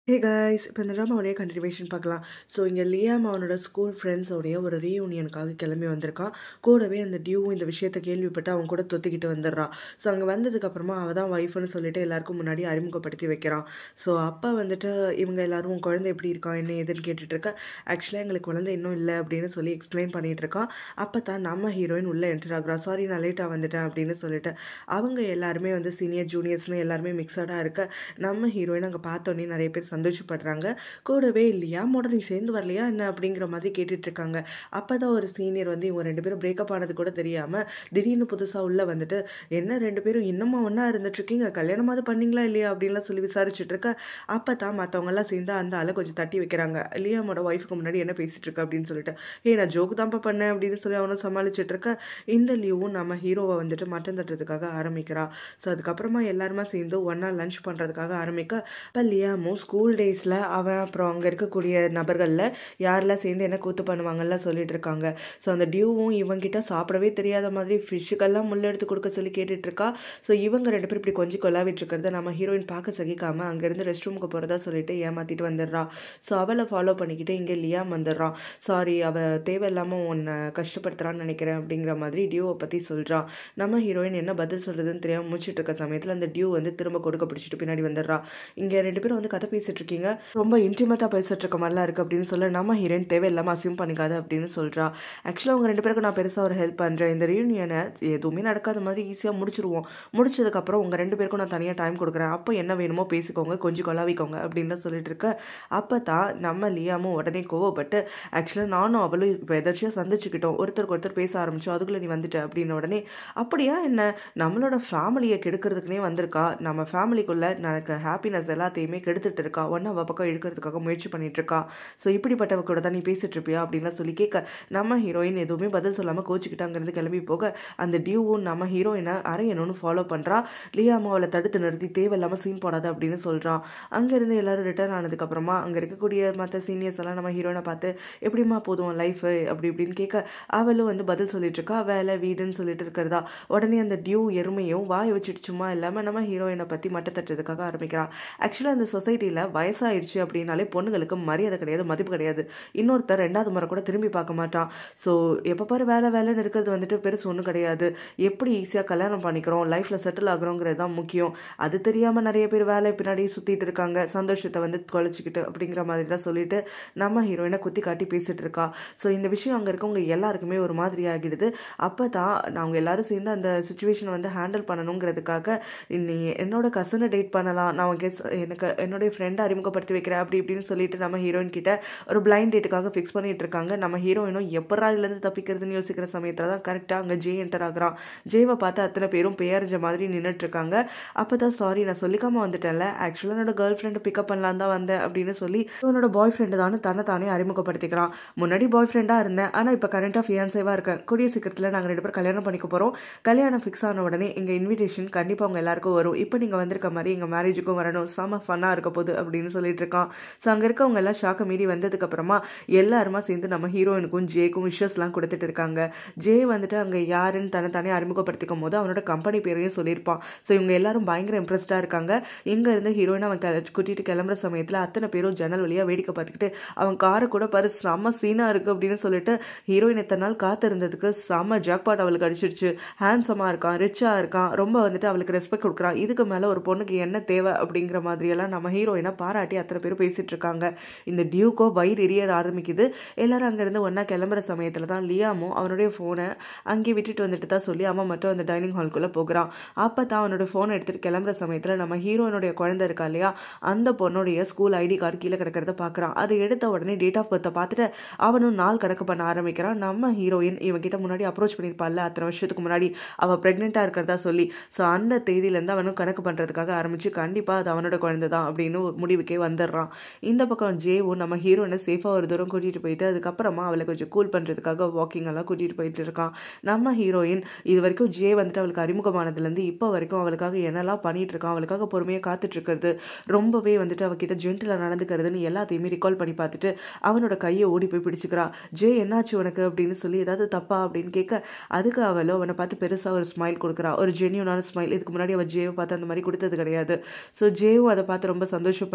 ஹே guys இப்போ இந்த ட்ராமாவுடைய கண்டினியூவேஷன் பார்க்கலாம் ஸோ இங்கே லியாம் அவனோட ஸ்கூல் ஃப்ரெண்ட்ஸோடைய ஒரு ரீயூனியனுக்காக கிளம்பி வந்திருக்கான் கூடவே அந்த டியூவும் இந்த விஷயத்தை கேள்விப்பட்டு அவன் கூட தொத்திக்கிட்டு வந்துடுறான் ஸோ அங்கே வந்ததுக்கப்புறமா அவள் தான் ஒய்ஃப்னு சொல்லிட்டு எல்லாருக்கும் முன்னாடி அறிமுகப்படுத்தி வைக்கிறான் ஸோ அப்போ வந்துட்டு இவங்க எல்லாரும் உன் குழந்தை எப்படி இருக்கான் என்ன ஏதுன்னு கேட்டுட்டு இருக்க ஆக்சுவலாக எங்களுக்கு குழந்தை இன்னும் இல்லை அப்படின்னு சொல்லி எக்ஸ்பிளைன் பண்ணிட்டு இருக்கான் அப்போ தான் நம்ம ஹீரோயின் உள்ளே என்டர் ஆகுறா சாரி நான் லேட்டாக வந்துட்டேன் அப்படின்னு சொல்லிட்டு அவங்க எல்லாருமே வந்து சீனியர் ஜூனியர்ஸ்னு எல்லாருமே மிக்சடாக இருக்க நம்ம ஹீரோயின் அங்கே பார்த்தோன்னே நிறைய பேர் சந்தோஷப்படுறாங்க கூடவே இல்லையா மோட நீ சேர்ந்து வரலையா என்ன அப்படிங்கிற மாதிரி கேட்டுட்டு இருக்காங்க அப்போ தான் ஒரு சீனியர் வந்து இவங்க ரெண்டு பேரும் பிரேக்கப் ஆனது கூட தெரியாமல் திடீர்னு புதுசாக உள்ளே வந்துட்டு என்ன ரெண்டு பேரும் இன்னமும் ஒன்றா இருந்துட்டு இருக்கீங்க கல்யாணமாவது பண்ணீங்களா இல்லையா அப்படின்லாம் சொல்லி விசாரிச்சுட்டு இருக்க அப்போ தான் மற்றவங்கெல்லாம் சேர்ந்து அந்த ஆளை கொஞ்சம் தட்டி வைக்கிறாங்க லியாமோட ஒய்ஃபுக்கு முன்னாடி என்ன பேசிட்டு இருக்க அப்படின்னு சொல்லிட்டு ஏ நான் ஜோக்கு தான்ப்பா பண்ணேன் அப்படின்னு சொல்லி அவனும் சமாளிச்சுட்டு இருக்க இந்த லீவும் நம்ம ஹீரோவை வந்துட்டு மட்டன் தட்டுறதுக்காக ஆரம்பிக்கிறா ஸோ அதுக்கப்புறமா எல்லாருமா சேர்ந்து ஒன்றா லஞ்ச் பண்ணுறதுக்காக ஆரம்பிக்க இப்போ லியாமும் ஸ்கூல் டேஸில் அவன் அப்புறம் அங்கே இருக்கக்கூடிய நபர்களில் யாரெல்லாம் சேர்ந்து என்ன கூத்து பண்ணுவாங்கலாம் சொல்லிட்டு இருக்காங்க ஸோ அந்த டியூவும் இவங்கிட்ட சாப்பிடவே தெரியாத மாதிரி ஃபிஷ்ஷுக்கெல்லாம் முள் எடுத்து கொடுக்க சொல்லி கேட்டுட்டு இருக்கா ஸோ இவங்க ரெண்டு பேரும் இப்படி கொஞ்சம் கொலாவிட்டு இருக்கிறத நம்ம ஹீரோயின் பார்க்க சகிக்காம அங்கேருந்து ரெஸ்ட் ரூமுக்கு போகிறதா சொல்லிட்டு ஏமாற்றிட்டு வந்துடுறா ஸோ அவளை ஃபாலோ பண்ணிக்கிட்டு இங்கே லியாம் வந்துடுறான் சாரி அவள் தேவையில்லாமல் உன்னை கஷ்டப்படுத்துறான்னு நினைக்கிறேன் அப்படிங்கிற மாதிரி டியூவை பற்றி சொல்கிறான் நம்ம ஹீரோயின் என்ன பதில் சொல்கிறதுன்னு தெரியாமல் முடிச்சிட்டு இருக்க சமயத்தில் அந்த டியூ வந்து திரும்ப கொடுக்க பிடிச்சிட்டு பின்னாடி வந்துடுறா இங்கே ரெண்டு பேரும் வந்து கதை பேசிட்டு இருக்கீங்க ரொம்ப இன்டிமேட்டாக பேசிட்டு இருக்க மாதிரிலாம் இருக்குது அப்படின்னு சொல்ல நம்ம ஹீரோயின் தேவையில்லாமல் அசியூம் பண்ணிக்காத அப்படின்னு சொல்கிறா ஆக்சுவலாக அவங்க ரெண்டு பேருக்கு நான் பெருசாக ஒரு ஹெல்ப் பண்ணுறேன் இந்த ரீயூனியனை எதுவுமே நடக்காத மாதிரி ஈஸியாக முடிச்சிருவோம் முடிச்சதுக்கப்புறம் உங்கள் ரெண்டு பேருக்கும் நான் தனியாக டைம் கொடுக்குறேன் அப்போ என்ன வேணுமோ பேசிக்கோங்க கொஞ்சம் கொலாவிக்கோங்க அப்படின்னு தான் சொல்லிட்டு இருக்க அப்போ தான் நம்ம லியாமும் உடனே கோவப்பட்டு ஆக்சுவலாக நானும் அவளும் இப்போ எதாச்சியாக சந்திச்சுக்கிட்டோம் ஒருத்தருக்கு ஒருத்தர் பேச ஆரம்பிச்சோம் அதுக்குள்ளே நீ வந்துட்ட அப்படின்ன உடனே அப்படியா என்ன நம்மளோட ஃபேமிலியை கெடுக்கிறதுக்குனே வந்திருக்கா நம்ம ஃபேமிலிக்குள்ளே எனக்கு ஹாப்பினஸ் எல்லாத்தையுமே கெடுத்துட்டு இருக்கா ஒன்று அவள் பக்கம் இழுக்கிறதுக்காக முயற்சி பண்ணிட்டு இருக்கா ஸோ இப்படிப்பட்டவ கூட தான் நீ பேசிட்டு இருப்பியா அப்படின்லாம் சொல்லி கேட்க நம்ம ஹீரோயின் எதுவுமே பதில் சொல்லாமல் கோச்சிக்கிட்டு அங்கேருந்து கிளம்பி போக அந்த டியூவும் நம்ம ஹீரோயினை அரையணும்னு ஃபாலோ பண்ணுறா லியாமா அவளை தடுத்து நிறுத்தி தேவையில்லாமல் சீன் போடாத அப்படின்னு சொல்கிறான் அங்கேருந்து எல்லாரும் ரிட்டர்ன் ஆனதுக்கப்புறமா அங்கே இருக்கக்கூடிய மற்ற சீனியர்ஸ் எல்லாம் நம்ம ஹீரோயினை பார்த்து எப்படிமா போதும் லைஃபு அப்படி இப்படின்னு கேட்க அவளும் வந்து பதில் சொல்லிட்டு இருக்கா வேலை வீடுன்னு சொல்லிட்டு இருக்கிறதா உடனே அந்த டியூ எருமையும் வாய் வச்சுட்டு சும்மா இல்லாமல் நம்ம ஹீரோயினை பற்றி மட்ட தட்டுறதுக்காக ஆரம்பிக்கிறான் ஆக்சுவலாக அந்த சொசைட்டியில் வயசாயிடுச்சு அப்படின்னாலே பொண்ணுங்களுக்கு மரியாதை கிடையாது மதிப்பு கிடையாது இன்னொருத்தர் ரெண்டாவது முறை கூட திரும்பி பார்க்க மாட்டான் ஸோ எப்போ பாரு வேலை வேலைன்னு இருக்கிறது வந்துட்டு பெருசு ஒன்றும் கிடையாது எப்படி ஈஸியாக கல்யாணம் பண்ணிக்கிறோம் லைஃப்பில் செட்டில் ஆகுறோங்கிறது தான் முக்கியம் அது தெரியாமல் நிறைய பேர் வேலை பின்னாடி சுற்றிட்டு இருக்காங்க சந்தோஷத்தை வந்து தொலைச்சிக்கிட்டு அப்படிங்கிற மாதிரி தான் சொல்லிட்டு நம்ம ஹீரோயினை குத்தி காட்டி பேசிட்டு இருக்கா ஸோ இந்த விஷயம் அங்கே இருக்கவங்க எல்லாருக்குமே ஒரு மாதிரி ஆகிடுது அப்போ தான் அவங்க எல்லாரும் சேர்ந்து அந்த சுச்சுவேஷனை வந்து ஹேண்டில் பண்ணணுங்கிறதுக்காக நீ என்னோட கசனை டேட் பண்ணலாம் நான் உன் கெஸ் எனக்கு என்னுடைய ஃப்ரெண்டை அறிமுகப்படுத்தி வைக்கிறேன் அப்படி இப்படின்னு சொல்லிட்டு நம்ம ஹீரோயின் கிட்ட ஒரு பிளைண்ட் டேட்டுக்காக ஃபிக்ஸ் பண்ணிட்டு இருக்காங்க நம்ம ஹீரோயினும் எப்பரா இதுலேருந்து தப்பிக்கிறதுன்னு யோசிக்கிற சமயத்தில் தான் கரெக்டாக அங்கே ஜே என்டர் ஆகுறான் ஜேவை பார்த்து அத்தனை பேரும் பேரஞ்ச மாதிரி நின்றுட்டு இருக்காங்க அப்போ தான் சாரி நான் சொல்லிக்காம வந்துட்டேன்ல ஆக்சுவலாக என்னோட கேர்ள் ஃப்ரெண்டை பிக்கப் பண்ணலாம் தான் வந்தேன் அப்படின்னு சொல்லி உன்னோட பாய் ஃப்ரெண்டு தானே தன்னை தானே அறிமுகப்படுத்திக்கிறான் முன்னாடி பாய் ஃப்ரெண்டாக இருந்தேன் ஆனால் இப்போ கரண்ட்டாக ஃபியான்சேவாக இருக்கேன் கூடிய சீக்கிரத்தில் நாங்கள் ரெண்டு பேரும் கல்யாணம் பண்ணிக்க போகிறோம் கல்யாணம் ஃபிக்ஸ் ஆன உடனே எங்கள் இன்விடேஷன் கண்டிப்பாக அவங்க எல்லாருக்கும் வரும் இப்போ நீங்கள் வந்திருக்க மாதிரி எங்கள் மேரேஜுக்கும் வரணும் செம ஃபன்னாக இருக்க போகுது அப்படின்னு சொல்லிட்டு இருக்கான் ஸோ அங்கே இருக்கவங்க எல்லாம் ஷாக்கை மீறி வந்ததுக்கப்புறமா எல்லாருமா சேர்ந்து நம்ம ஹீரோயினுக்கும் ஜேக்கும் விஷஸ்லாம் கொடுத்துட்டு இருக்காங்க ஜே வந்துட்டு அங்கே யாருன்னு தன்னை தானே அறிமுகப்படுத்திக்கும் போது அவனோட கம்பெனி பேரையும் சொல்லியிருப்பான் ஸோ இவங்க எல்லாரும் பயங்கர இம்ப்ரெஸ்டாக இருக்காங்க எங்கே இருந்து ஹீரோயின் அவன் கிள கூட்டிகிட்டு கிளம்புற சமயத்தில் அத்தனை பேரும் ஜன்னல் வழியாக வேடிக்கை பார்த்துக்கிட்டு அவன் காரை கூட பாரு செம்ம சீனாக இருக்குது அப்படின்னு சொல்லிட்டு ஹீரோயின் எத்தனை நாள் காத்திருந்ததுக்கு செம்ம ஜாக்பாட் அவளுக்கு அடிச்சிருச்சு ஹேண்ட்ஸமாக இருக்கான் ரிச்சாக இருக்கான் ரொம்ப வந்துட்டு அவளுக்கு ரெஸ்பெக்ட் கொடுக்குறான் இதுக்கு மேலே ஒரு பொண்ணுக்கு என்ன தேவை அப்படிங்கிற மாதிரியெல்லாம் நம்ம ஹீரோயினை பாராட்டி அத்தனை பேர் பேசிகிட்டு இருக்காங்க இந்த டியூக்கோ வயிறு எரிய ஆரம்பிக்குது எல்லாரும் அங்கேருந்து ஒன்றா கிளம்புற சமயத்தில் தான் லியாமும் அவனுடைய ஃபோனை அங்கே விட்டுட்டு வந்துட்டு தான் சொல்லி அவன் மட்டும் அந்த டைனிங் ஹால்குள்ளே போகிறான் அப்போ தான் அவனோட ஃபோனை எடுத்துகிட்டு கிளம்புற சமயத்தில் நம்ம ஹீரோயினுடைய குழந்தை இருக்கா இல்லையா அந்த பொண்ணுடைய ஸ்கூல் ஐடி கார்டு கீழே கிடக்கிறத பார்க்குறான் அதை எடுத்த உடனே டேட் ஆஃப் பர்த்தை பார்த்துட்டு அவனும் நாள் கணக்கு பண்ண ஆரம்பிக்கிறான் நம்ம ஹீரோயின் இவன்கிட்ட முன்னாடி அப்ரோச் பண்ணியிருப்பாள்ல அத்தனை வருஷத்துக்கு முன்னாடி அவள் ப்ரெக்னெண்ட்டாக இருக்கிறதா சொல்லி ஸோ அந்த தேதியிலேருந்து அவனும் கணக்கு பண்ணுறதுக்காக ஆரம்பித்து கண்டிப்பாக அது அவனோட குழந்தை தான் அப்படின்னு ஒரு முடிவுக்கே வந்துடுறான் இந்த பக்கம் ஜேவும் நம்ம ஹீரோயினை சேஃபாக ஒரு தூரம் கூட்டிகிட்டு போயிட்டு அதுக்கப்புறமா அவளை கொஞ்சம் கூல் பண்ணுறதுக்காக வாக்கிங் எல்லாம் கூட்டிகிட்டு போயிட்டு இருக்கான் நம்ம ஹீரோயின் இது வரைக்கும் ஜே வந்துட்டு அவளுக்கு அறிமுகமானதுலேருந்து இப்போ வரைக்கும் அவளுக்காக என்னெல்லாம் பண்ணிட்டு இருக்கான் அவளுக்காக பொறுமையாக காத்துட்டு இருக்கிறது ரொம்பவே வந்துட்டு அவகிட்ட ஜென்டிலாக நடந்துக்கிறதுன்னு எல்லாத்தையுமே ரிகால் பண்ணி பார்த்துட்டு அவனோட கையை ஓடி போய் பிடிச்சிக்கிறா ஜே என்னாச்சு உனக்கு அப்படின்னு சொல்லி ஏதாவது தப்பா அப்படின்னு கேட்க அதுக்கு அவளோ அவனை பார்த்து பெருசாக ஒரு ஸ்மைல் கொடுக்குறா ஒரு ஜென்யூனான ஸ்மைல் இதுக்கு முன்னாடி அவள் ஜேவை பார்த்து அந்த மாதிரி கொடுத்தது கிடையாது ஸோ ஜேவும் அதை பார்த்து ரொம்ப சந்தோஷப்படுறா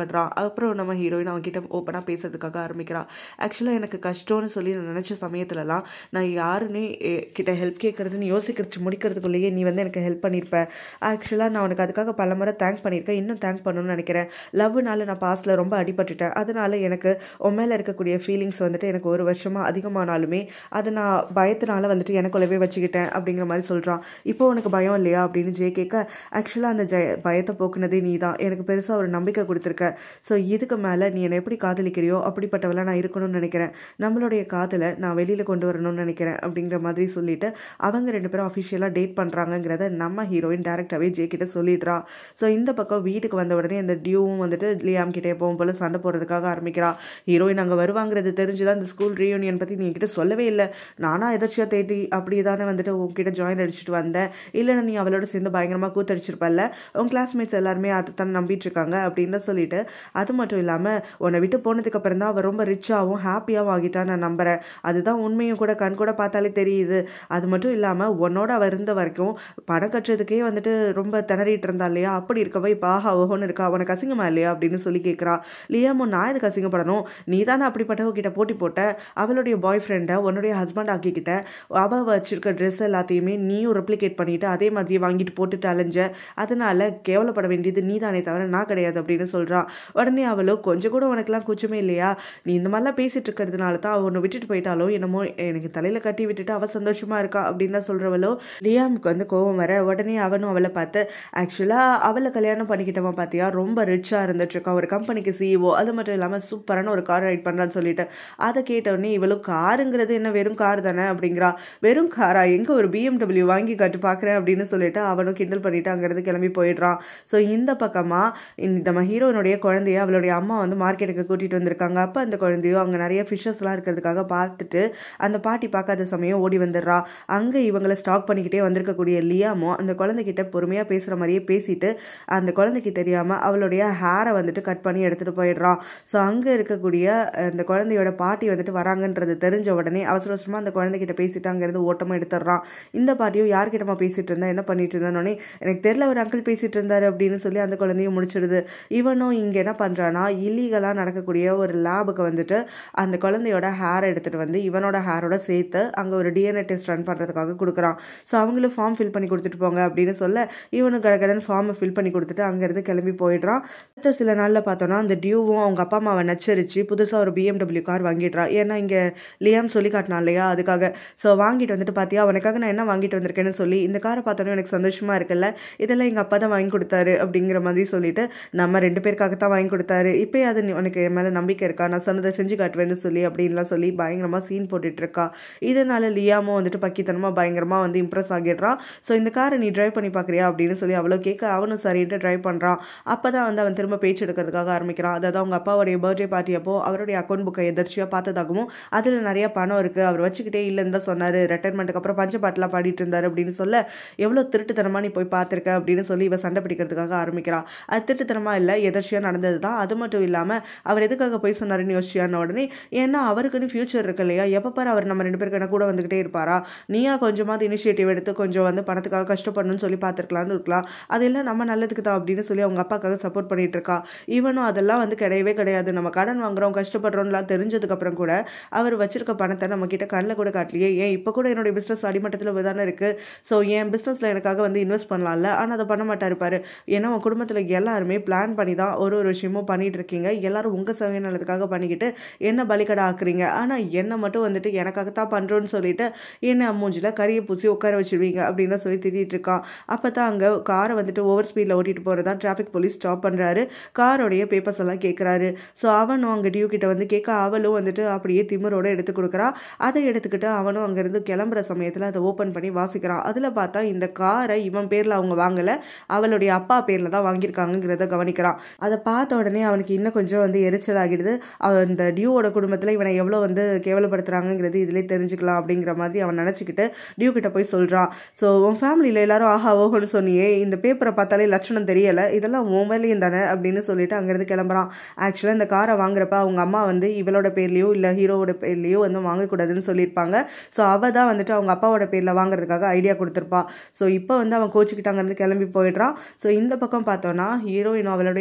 கஷ்டப்படுறான் அப்புறம் நம்ம ஹீரோயின் அவன்கிட்ட ஓப்பனாக பேசுறதுக்காக ஆரம்பிக்கிறா ஆக்சுவலாக எனக்கு கஷ்டம்னு சொல்லி நான் நினச்ச சமயத்துலலாம் நான் யாருன்னு எ- கிட்ட ஹெல்ப் கேட்குறதுன்னு யோசிக்கிறது முடிக்கிறதுக்குள்ளேயே நீ வந்து எனக்கு ஹெல்ப் பண்ணியிருப்ப ஆக்சுவலாக நான் உனக்கு அதுக்காக பல முறை தேங்க் பண்ணியிருக்கேன் இன்னும் தேங்க் பண்ணணும்னு நினைக்கிறேன் லவ்னால நான் பாஸ்டில் ரொம்ப அடிபட்டுட்டேன் அதனால எனக்கு உன் மேலே இருக்கக்கூடிய ஃபீலிங்ஸ் வந்துட்டு எனக்கு ஒரு வருஷமாக அதிகமானாலுமே அதை நான் பயத்தினால வந்துட்டு எனக்குள்ளவே வச்சுக்கிட்டேன் அப்படிங்கிற மாதிரி சொல்கிறான் இப்போ உனக்கு பயம் இல்லையா அப்படின்னு ஜே கேட்க ஆக்சுவலாக அந்த ஜெய பயத்தை போக்குனதே நீ தான் எனக்கு பெருசாக ஒரு நம்பிக்கை கொடுத்துருக்க ஸோ இதுக்கு மேலே நீ என்னை எப்படி காதலிக்கிறியோ அப்படிப்பட்டவளை நான் இருக்கணும்னு நினைக்கிறேன் நம்மளுடைய காதலை நான் வெளியில் கொண்டு வரணும்னு நினைக்கிறேன் அப்படிங்கிற மாதிரி சொல்லிட்டு அவங்க ரெண்டு பேரும் அஃபிஷியலாக டேட் பண்ணுறாங்கங்கிறத நம்ம ஹீரோயின் டேரெக்டாகவே ஜே கிட்ட சொல்லிடுறா ஸோ இந்த பக்கம் வீட்டுக்கு வந்த உடனே இந்த டியூவும் வந்துட்டு லியாம் கிட்டே எப்பவும் போல சண்டை போடுறதுக்காக ஆரம்பிக்கிறா ஹீரோயின் அங்கே வருவாங்கிறது தெரிஞ்சுதான் இந்த ஸ்கூல் ரீயூனியன் பற்றி நீ என்கிட்ட சொல்லவே இல்லை நானா எதாச்சியாக தேடி அப்படி தானே வந்துட்டு உன்கிட்ட ஜாயின் அடிச்சுட்டு வந்தேன் இல்லைன்னா நீ அவளோட சேர்ந்து பயங்கரமாக கூத்தடிச்சிருப்பல்ல உன் கிளாஸ்மேட்ஸ் எல்லாருமே அதை தான் நம்பிட்டு இருக்காங்க அப்படின்னு தான் சொல்லிட்டு அது மட்டும் இல்லாமல் உன்னை விட்டு போனதுக்கு அப்புறம் தான் அவள் ரொம்ப ரிச்சாகவும் ஹாப்பியாகவும் ஆகிட்டா நான் நம்புறேன் அதுதான் உண்மையும் கூட கண் கூட பார்த்தாலே தெரியுது அது மட்டும் இல்லாமல் உன்னோட அவள் இருந்த வரைக்கும் பணம் கட்டுறதுக்கே வந்துட்டு ரொம்ப திணறிட்டு இருந்தா இல்லையா அப்படி இருக்கவ இப்போ ஆஹா ஓஹோன்னு இருக்கா உனக்கு அசிங்கமா இல்லையா அப்படின்னு சொல்லி கேட்குறா லியாமோ நான் எதுக்கு அசிங்கப்படணும் நீ தானே அப்படிப்பட்டவ கிட்ட போட்டி போட்ட அவளுடைய பாய் ஃப்ரெண்டை உன்னுடைய ஹஸ்பண்ட் ஆக்கிக்கிட்ட அவள் வச்சிருக்க ட்ரெஸ் எல்லாத்தையுமே நீயும் ரெப்ளிகேட் பண்ணிட்டு அதே மாதிரி வாங்கிட்டு போட்டுட்டு அலைஞ்ச அதனால கேவலப்பட வேண்டியது நீ தானே தவிர நான் கிடையாது அப்படின்னு சொல்றா உடனே அவளோ கொஞ்சம் கூட உனக்கெல்லாம் குச்சமே இல்லையா நீ இந்த மாதிரிலாம் பேசிட்டு இருக்கிறதுனால தான் அவ உன்னை விட்டுட்டு போயிட்டாலோ என்னமோ எனக்கு தலையில கட்டி விட்டுட்டு அவ சந்தோஷமா இருக்கா அப்படின்னு தான் சொல்றவளோ லியாமுக்கு வந்து கோவம் வர உடனே அவனும் அவளை பார்த்து ஆக்சுவலா அவளை கல்யாணம் பண்ணிக்கிட்டவன் பாத்தியா ரொம்ப ரிச்சா இருந்துட்டு இருக்கான் ஒரு கம்பெனிக்கு சிஇஓ அது மட்டும் இல்லாம சூப்பரான ஒரு கார் ரைட் பண்றான்னு சொல்லிட்டு அதை கேட்ட உடனே இவளும் காருங்கிறது என்ன வெறும் கார் தானே அப்படிங்கிறா வெறும் காரா எங்க ஒரு பிஎம்டபிள்யூ வாங்கி காட்டு பாக்குறேன் அப்படின்னு சொல்லிட்டு அவனும் கிண்டல் பண்ணிட்டு அங்கிருந்து கிளம்பி போயிடுறான் ஸோ இந்த பக்கமா இந்த நம்ம ஹீரோனுடைய குழந்தைய அவளுடைய அம்மா வந்து மார்க்கெட்டுக்கு கூட்டிட்டு வந்திருக்காங்க அப்ப அந்த குழந்தையோ அங்க நிறைய ஃபிஷஸ்லாம் இருக்கிறதுக்காக பார்த்துட்டு அந்த பாட்டி பார்க்காத சமயம் ஓடி வந்துடுறா அங்க இவங்களை ஸ்டாக் பண்ணிக்கிட்டே வந்திருக்கக்கூடிய லியாமோ அந்த குழந்தைகிட்ட பொறுமையா பேசுற மாதிரியே பேசிட்டு அந்த குழந்தைக்கு தெரியாம அவளுடைய ஹேரை வந்துட்டு கட் பண்ணி எடுத்துட்டு போயிடுறான் ஸோ அங்க இருக்கக்கூடிய அந்த குழந்தையோட பாட்டி வந்துட்டு வராங்கன்றது தெரிஞ்ச உடனே அவசர அவசரமா அந்த குழந்தைகிட்ட பேசிட்டு அங்கிருந்து ஓட்டமா எடுத்துடுறான் இந்த பாட்டியும் யார்கிட்டமா பேசிட்டு இருந்தா என்ன பண்ணிட்டு இருந்தானே எனக்கு தெரியல ஒரு அங்கிள் பேசிட்டு இருந்தாரு அப்படின்னு சொல்லி அந்த குழந்தையும் முடிச்சிடுது இவனும் இங்க என்ன பண்றானா இல்லீகலா நடக்கக்கூடிய ஒரு லேபுக்கு வந்துட்டு அந்த குழந்தையோட ஹேர் எடுத்துட்டு வந்து இவனோட ஹேரோட சேர்த்து அங்க ஒரு டிஎன்ஏ டெஸ்ட் ரன் பண்றதுக்காக கொடுக்குறான் ஸோ அவங்களும் ஃபார்ம் ஃபில் பண்ணி கொடுத்துட்டு போங்க அப்படின்னு சொல்ல இவனும் கடகடன் ஃபார்மை ஃபில் பண்ணி கொடுத்துட்டு அங்கிருந்து கிளம்பி போயிடுறான் அடுத்த சில நாள்ல பார்த்தோம்னா அந்த டியூவும் அவங்க அப்பா அம்மாவை நச்சரிச்சு புதுசா ஒரு பிஎம்டபிள்யூ கார் வாங்கிடுறான் ஏன்னா இங்க லியாம் சொல்லி காட்டினான் இல்லையா அதுக்காக ஸோ வாங்கிட்டு வந்துட்டு பாத்தியா அவனுக்காக நான் என்ன வாங்கிட்டு வந்திருக்கேன்னு சொல்லி இந்த காரை பார்த்தோன்னே எனக்கு சந்தோஷமா இருக்குல்ல இதெல்லாம் எங்க அப்பா தான் வாங்கி கொடுத்தாரு அப்படிங்கிற மாதிரி சொல்லிட்டு நம்ம ரெண்டு பேருக்காக தான் வாங்கி கொடுத்தாரு இப்போ அது நீ- உனக்கு என் மேல நம்பிக்கை இருக்கா நான் சொன்னதை செஞ்சு காட்டுவேன்னு சொல்லி அப்படின்லாம் சொல்லி பயங்கரமா சீன் போட்டுட்டு இருக்கா இதனால லியாமோ வந்துட்டு பக்கித்தனமா பயங்கரமா வந்து இம்ப்ரெஸ் ஆகிடுறான் ஸோ இந்த காரை நீ டிரைவ் பண்ணி பார்க்கறியா அப்படின்னு சொல்லி அவ்வளோ கேட்க அவனும் சரின்ட்டு டிரைவ் பண்றான் அப்பதான் வந்து அவன் திரும்ப பேச்சு எடுக்கிறதுக்காக ஆரம்பிக்கிறான் அதாவது அவங்க அப்பாவுடைய பர்த்டே பார்ட்டி அப்போ அவருடைய அக்கௌண்ட் புக்கை எதிர்ச்சியா பார்த்ததாகவும் அதுல நிறைய பணம் இருக்கு அவர் வச்சுக்கிட்டே இல்லைன்னு தான் சொன்னாரு ரிட்டைர்மெண்ட்டுக்கு அப்புறம் பஞ்ச பாட்டுலாம் பாடிட்டு இருந்தாரு அப்படின்னு சொல்ல எவ்வளவு திருட்டுத்தனமா நீ போய் பார்த்திருக்க அப்படின்னு சொல்லி இவ சண்டை பிடிக்கிறதுக்காக ஆரம்பிக்கிறா அது திருட்டுத்தனமா இல்லை எதர்ச்சியா நடந்தது தான் அது மட்டும் இல்லாம அவர் எதுக்காக போய் சொன்னாருன்னு யோசிச்சியான உடனே ஏன்னா அவருக்குன்னு ஃபியூச்சர் இருக்கு இல்லையா எப்போ பாரு அவர் நம்ம ரெண்டு பேருக்கு என்ன கூட வந்துகிட்டே இருப்பாரா நீயா கொஞ்சமாவது இனிஷியேட்டிவ் எடுத்து கொஞ்சம் வந்து பணத்துக்காக கஷ்டப்படணும்னு சொல்லி பார்த்துருக்கலாம்னு இருக்கலாம் அதெல்லாம் நம்ம நல்லதுக்கு தான் அப்படின்னு சொல்லி அவங்க அப்பாக்காக சப்போர்ட் பண்ணிட்டு இருக்கா இவனும் அதெல்லாம் வந்து கிடையவே கிடையாது நம்ம கடன் வாங்குறோம் கஷ்டப்படுறோம்லாம் தெரிஞ்சதுக்கு அப்புறம் கூட அவர் வச்சிருக்க பணத்தை நம்ம கிட்ட கண்ணில் கூட காட்டலையே ஏன் இப்போ கூட என்னுடைய பிஸ்னஸ் அடிமட்டத்தில் தானே இருக்கு ஸோ என் பிஸ்னஸில் எனக்காக வந்து இன்வெஸ்ட் பண்ணலாம்ல ஆனால் அதை பண்ண மாட்டாரு பாரு ஏன்னா உன் குடும்பத்தில் எல்லாருமே பிளான் பண்ணி தான் ஒரு ஒரு விஷயமும் பண்ணிட்டு இருக்கீங்க எல்லாரும் உங்கள் சுயநலத்துக்காக பண்ணிக்கிட்டு என்ன பலிக்கடை ஆக்குறீங்க ஆனால் என்னை மட்டும் வந்துட்டு எனக்காகத்தான் பண்ணுறோன்னு சொல்லிட்டு என்ன மூஞ்சில கறியை பூசி உட்கார வச்சிருவீங்க அப்படின்னு சொல்லி திட்டிட்டு இருக்கான் அப்போ தான் அங்கே காரை வந்துட்டு ஓவர் ஸ்பீடில் ஓட்டிட்டு போகிறதா டிராஃபிக் போலீஸ் ஸ்டாப் பண்ணுறாரு காரோடைய பேப்பர்ஸ் எல்லாம் கேட்குறாரு ஸோ அவனும் அங்கே டியூ கிட்ட வந்து கேட்க அவளும் வந்துட்டு அப்படியே திமிரோட எடுத்து கொடுக்குறா அதை எடுத்துக்கிட்டு அவனும் அங்கேருந்து கிளம்புற சமயத்தில் அதை ஓப்பன் பண்ணி வாசிக்கிறான் அதில் பார்த்தா இந்த காரை இவன் பேரில் அவங்க வாங்கலை அவளுடைய அப்பா பேரில் தான் வாங்கியிருக்காங்கங்கிறத கவனிக்கிறான் அதை பார்த்த உடனே அவனுக்கு இன்னும் கொஞ்சம் வந்து எரிச்சல் ஆகிடுது அவன் இந்த டியூவோட குடும்பத்தில் இவனை எவ்வளோ வந்து கேவலப்படுத்துறாங்கங்கிறது இதிலே தெரிஞ்சுக்கலாம் அப்படிங்கிற மாதிரி அவன் நினச்சிக்கிட்டு டியூ கிட்ட போய் சொல்கிறான் ஸோ உன் ஃபேமிலியில் எல்லாரும் ஆஹா ஓஹோன்னு சொன்னியே இந்த பேப்பரை பார்த்தாலே லட்சணம் தெரியலை இதெல்லாம் உன் மேலேயும் தானே அப்படின்னு சொல்லிட்டு அங்கேருந்து கிளம்புறான் ஆக்சுவலாக இந்த காரை வாங்குறப்ப அவங்க அம்மா வந்து இவளோட பேர்லேயோ இல்லை ஹீரோவோட பேர்லேயோ வந்து வாங்கக்கூடாதுன்னு சொல்லியிருப்பாங்க ஸோ அவள் தான் வந்துட்டு அவங்க அப்பாவோட பேரில் வாங்குறதுக்காக ஐடியா கொடுத்துருப்பா ஸோ இப்போ வந்து அவன் கோச்சுக்கிட்டு அங்கேருந்து கிளம்பி போயிடுறான் ஸோ இந்த பக்கம் பார்த்தோன்னா ஹீரோயின் அவளுடைய அம்மா கிட்ட